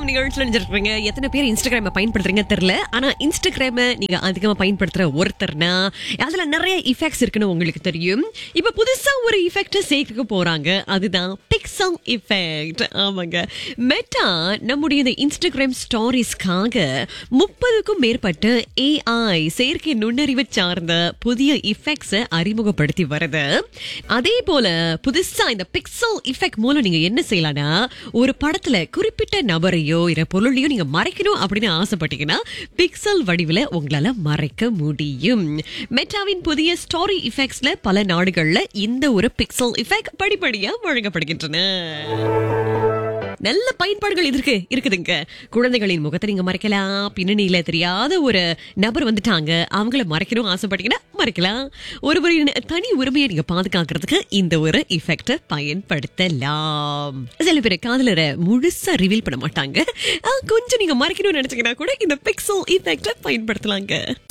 நிகழ்ச்சியில் நினைச்சிருக்கீங்க எத்தனை பேர் இன்ஸ்டாகிராம பயன்படுத்துறீங்க தெரியல ஆனா இன்ஸ்டாகிராம நீங்க அதிகமா பயன்படுத்துற ஒருத்தர்னா அதுல நிறைய இஃபெக்ட்ஸ் இருக்குன்னு உங்களுக்கு தெரியும் இப்ப புதுசா ஒரு இஃபெக்ட் சேர்க்க போறாங்க அதுதான் பிக்சல் இஃபெக்ட் ஆமாங்க மெட்டா நம்முடைய இந்த இன்ஸ்டாகிராம் ஸ்டோரிஸ்க்காக முப்பதுக்கும் மேற்பட்ட ஏஐ செயற்கை நுண்ணறிவு சார்ந்த புதிய இஃபெக்ட்ஸை அறிமுகப்படுத்தி வருது அதே போல புதுசா இந்த பிக்சல் இஃபெக்ட் மூலம் நீங்க என்ன செய்யலாம்னா ஒரு படத்துல குறிப்பிட்ட நபரையோ இல்ல பொருளையோ நீங்க மறைக்கணும் அப்படின்னு ஆசைப்பட்டீங்கன்னா பிக்சல் வடிவில் உங்களால மறைக்க முடியும் மெட்டாவின் புதிய ஸ்டோரி இஃபெக்ட்ஸ்ல பல நாடுகள்ல இந்த ஒரு பிக்சல் இஃபெக்ட் படிப்படியா வழங்கப்படுகின்றன நல்ல பயன்பாடுகள் இதற்கு இருக்குதுங்க குழந்தைகளின் முகத்தை நீங்க மறைக்கலாம் பின்னணியில தெரியாத ஒரு நபர் வந்துட்டாங்க அவங்கள மறைக்கணும் ஆசைப்பட்டீங்கன்னா மறைக்கலாம் ஒருவரின் தனி உரிமையை நீங்க பாதுகாக்கிறதுக்கு இந்த ஒரு இஃபெக்ட பயன்படுத்தலாம் சில பேர் காதலரை முழுசா ரிவீல் பண்ண மாட்டாங்க ஆ, கொஞ்சம் நீங்க மறைக்கணும்னு நினைச்சீங்கன்னா கூட இந்த பிக்சல் இஃபெக்ட பயன்படுத்தலாங்க